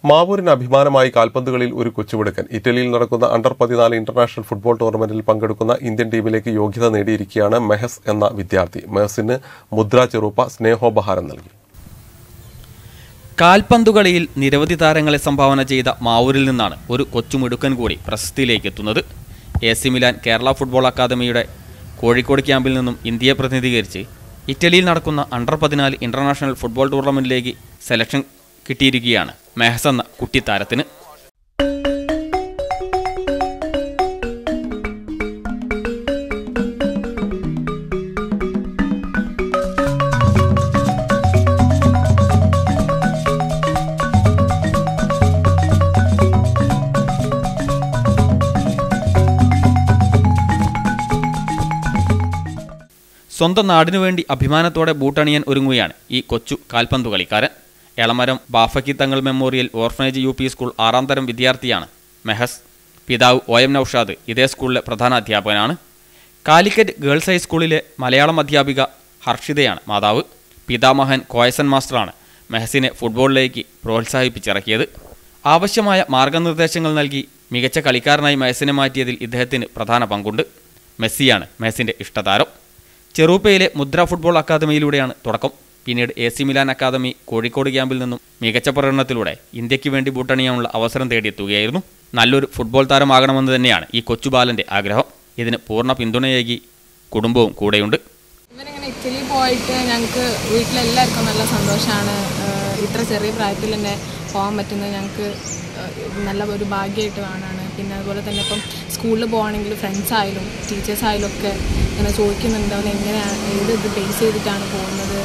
മാവൂരിന് അഭിമാനമായി കാൽപന്തുകളിൽ ഒരു കൊച്ചുമിടുക്കൻ ഇറ്റലിയിൽ നടക്കുന്ന അണ്ടർ പതിനാല് ഇന്റർനാഷണൽ ഫുട്ബോൾ ടൂർണമെന്റിൽ പങ്കെടുക്കുന്ന ഇന്ത്യൻ ടീമിലേക്ക് യോഗ്യത നേടിയിരിക്കുകയാണ് മെഹസ് എന്ന വിദ്യാർത്ഥി മെഹസിന് മുദ്ര ചെറുപ്പ സ്നേഹോപഹാരം നൽകി കാൽപന്തുകളിയിൽ നിരവധി താരങ്ങളെ സംഭാവന ചെയ്ത മാവൂരിൽ നിന്നാണ് ഒരു കൊച്ചുമിടുക്കൻ കൂടി പ്രശസ്തിയിലേക്ക് എത്തുന്നത് A C Milan Kerala football അക്കാദമിയുടെ കോഴിക്കോട് ക്യാമ്പിൽ നിന്നും ഇന്ത്യയെ പ്രതിനിധീകരിച്ച് ഇറ്റലിയിൽ നടക്കുന്ന അണ്ടർ പതിനാല് ഇന്റർനാഷണൽ ഫുട്ബോൾ ടൂർണമെന്റിലേക്ക് സെലക്ഷൻ കിട്ടിയിരിക്കുകയാണ് മെഹസ് എന്ന കുട്ടിത്താരത്തിന് സ്വന്തം നാടിനു വേണ്ടി അഭിമാനത്തോടെ ബൂട്ടണിയാൻ ഒരുങ്ങുകയാണ് ഈ കൊച്ചു കാൽപന്തു കളിക്കാരൻ Elamaram Bafaqi Thangal memorial orphanage U P school ആറാം തരം വിദ്യാർത്ഥിയാണ് മെഹസ് പിതാവ് ഒ എം നൌഷാദ് ഇതേ സ്കൂളിലെ പ്രധാന അധ്യാപകനാണ് കാലിക്കറ്റ് ഗേൾസ് ഹൈസ്കൂളിലെ മലയാളം അധ്യാപിക ഹർഷിതയാണ് മാതാവ് പിതാമഹൻ കോയസൻ മാസ്റ്ററാണ് മെഹസിനെ ഫുട്ബോളിലേക്ക് പ്രോത്സാഹിപ്പിച്ചിറക്കിയത് ആവശ്യമായ മാർഗനിർദ്ദേശങ്ങൾ നൽകി മികച്ച കളിക്കാരനായി മെഹസിനെ മാറ്റിയതിൽ ഇദ്ദേഹത്തിന് പ്രധാന പങ്കുണ്ട് മെസ്സിയാണ് മെഹസിൻ്റെ ഇഷ്ടതാരം ചെറൂപ്പയിലെ മുദ്ര ഫുട്ബോൾ അക്കാദമിയിലൂടെയാണ് തുടക്കം പിന്നീട് A C Milan academy Kozhikode ക്യാമ്പിൽ നിന്നും മികച്ച പ്രകടനത്തിലൂടെ ഇന്ത്യക്ക് വേണ്ടി ബൂട്ടണിയാനുള്ള അവസരം തേടിയെത്തുകയായിരുന്നു നല്ലൊരു ഫുട്ബോൾ താരമാകണമെന്ന് തന്നെയാണ് ഈ കൊച്ചുബാലൻ്റെ ആഗ്രഹം ഇതിന് പൂർണ്ണ പിന്തുണയേകി കുടുംബവും കൂടെയുണ്ട് ഇവനിങ്ങനെ ഇറ്റലി പോയിട്ട് ഞങ്ങൾക്ക് വീട്ടിലെല്ലാവർക്കും നല്ല സന്തോഷമാണ് ഇത്ര ചെറിയ പ്രായത്തിൽ തന്നെ പോകാൻ പറ്റുന്നത് ഞങ്ങൾക്ക് നല്ല ഒരു ഭാഗ്യമായിട്ട് കാണാണ് പിന്നെ അതുപോലെ തന്നെ ഇപ്പം സ്കൂളിൽ പോകണമെങ്കിൽ ഫ്രണ്ട്സ് ആയാലും ടീച്ചേഴ്സ് ആയാലും ഒക്കെ ഇങ്ങനെ ചോദിക്കുന്നുണ്ട് അവൻ എങ്ങനെയാണ് ഏത് ഇത് ബേസ് ചെയ്തിട്ടാണ് പോകുന്നത്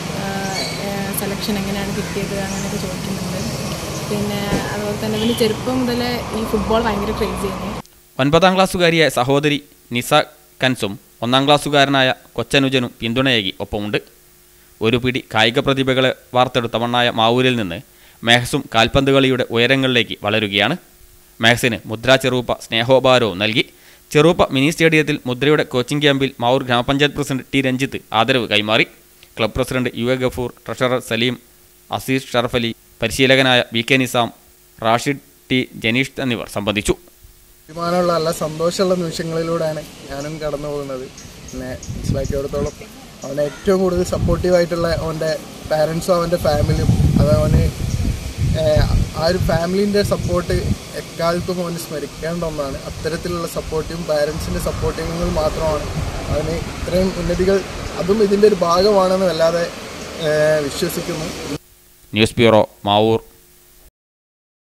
സെലക്ഷൻ എങ്ങനെയാണ് കിട്ടിയത് അങ്ങനെയൊക്കെ ചോദിക്കുന്നുണ്ട് പിന്നെ അതുപോലെ തന്നെ ഇവന് ചെറുപ്പം മുതലേ ഈ ഫുട്ബോൾ ഭയങ്കര ക്രേസ് ചെയ്യുന്നു ഒൻപതാം ക്ലാസ്സുകാരിയായ സഹോദരി നിസ കൻസും ഒന്നാം ക്ലാസ്സുകാരനായ കൊച്ചനുജനും പിന്തുണയേകി ഒപ്പമുണ്ട് ഒരു പിടി കായിക പ്രതിഭകളെ വാർത്തെടുത്ത മണ്ണായ മാവൂരിൽ നിന്ന് മെഹസും കാൽപന്ത് കളിയുടെ ഉയരങ്ങളിലേക്ക് വളരുകയാണ് മെഹസിന് മുദ്ര ചെറൂപ്പ സ്നേഹോപഹാരവും നൽകി ചെറൂപ്പ മിനി സ്റ്റേഡിയത്തിൽ മുദ്രയുടെ കോച്ചിംഗ് ക്യാമ്പിൽ മാവൂർ ഗ്രാമപഞ്ചായത്ത് പ്രസിഡന്റ് ടി രഞ്ജിത്ത് ആദരവ് കൈമാറി club president U A Gafoor treasurer Saleem Azeez Sharafali പരിശീലകനായ V K Nizam Rashid T Janeesh എന്നിവർ സംബന്ധിച്ചു അഭിമാനമുള്ള നല്ല സന്തോഷമുള്ള നിമിഷങ്ങളിലൂടെയാണ് ഞാനും കടന്നു പോകുന്നത് പിന്നെ മനസ്സിലാക്കിയിടത്തോളം അവനെ ഏറ്റവും കൂടുതൽ സപ്പോർട്ടീവായിട്ടുള്ള അവൻ്റെ പാരൻസും അവൻ്റെ ഫാമിലിയും അത് അവന് ഏഹ്, ആ ഒരു ഫാമിലീൻ്റെ സപ്പോർട്ട് എക്കാലത്തും അവന് സ്മരിക്കേണ്ട ഒന്നാണ് അത്തരത്തിലുള്ള സപ്പോർട്ടും പാരൻസിൻ്റെ സപ്പോർട്ടിങ്ങുകൾ മാത്രമാണ് അവന് ഇത്രയും ഉന്നതികൾ അതും ഇതിൻ്റെ ഒരു ഭാഗമാണെന്ന് വല്ലാതെ ഏഹ്, വിശ്വസിക്കുന്നു ന്യൂസ് ബ്യൂറോ മാവൂർ